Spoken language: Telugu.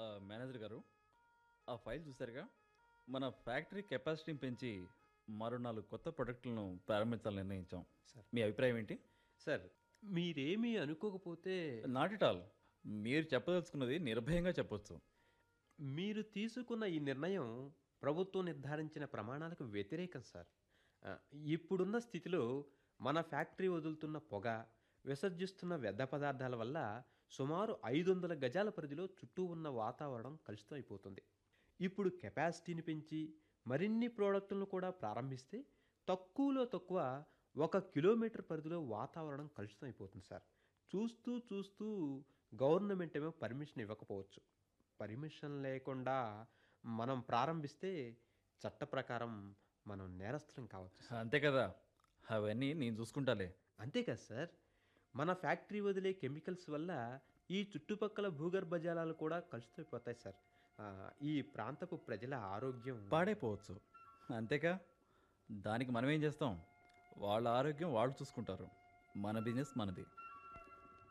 ఆ, మేనేజర్ గారు ఆ ఫైల్ చూసారుగా మన ఫ్యాక్టరీ కెపాసిటీని పెంచి మరో నాలుగు కొత్త ప్రొడక్టులను ప్రారంభించాలని నిర్ణయించాం సార్. మీ అభిప్రాయం ఏంటి సార్ మీరేమీ అనుకోకపోతే నాట్ ఇట్ ఆల్ మీరు చెప్పదలుచుకున్నది నిర్భయంగా చెప్పొచ్చు మీరు తీసుకున్న ఈ నిర్ణయం ప్రభుత్వం నిర్ధారించిన ప్రమాణాలకు వ్యతిరేకం సార్ ఆ, ఇప్పుడున్న స్థితిలో మన ఫ్యాక్టరీ వదులుతున్న పొగ విసర్జిస్తున్న వ్యర్థ పదార్థాల వల్ల సుమారు ఐదు వందల గజాల పరిధిలో చుట్టూ ఉన్న వాతావరణం కలుషితం అయిపోతుంది ఇప్పుడు కెపాసిటీని పెంచి మరిన్ని ప్రోడక్టులను కూడా ప్రారంభిస్తే తక్కువలో తక్కువ ఒక కిలోమీటర్ పరిధిలో వాతావరణం కలుషితం అయిపోతుంది సార్ చూస్తూ చూస్తూ గవర్నమెంట్ ఏమో పర్మిషన్ ఇవ్వకపోవచ్చు పర్మిషన్ లేకుండా మనం ప్రారంభిస్తే చట్ట ప్రకారం మనం నేరస్తులం కావచ్చు అంతే కదా అవన్నీ నేను చూసుకుంటాలే అంతేకాదు సార్ మన ఫ్యాక్టరీ వదిలే కెమికల్స్ వల్ల ఈ చుట్టుపక్కల భూగర్భ జలాలు కూడా కలుషితమైపోతాయి సార్ ఆ, ఈ ప్రాంతపు ప్రజల ఆరోగ్యం పాడైపోవచ్చు అంతేకా దానికి మనం ఏం చేస్తాం వాళ్ళ ఆరోగ్యం వాళ్ళు చూసుకుంటారు మన బిజినెస్ మనది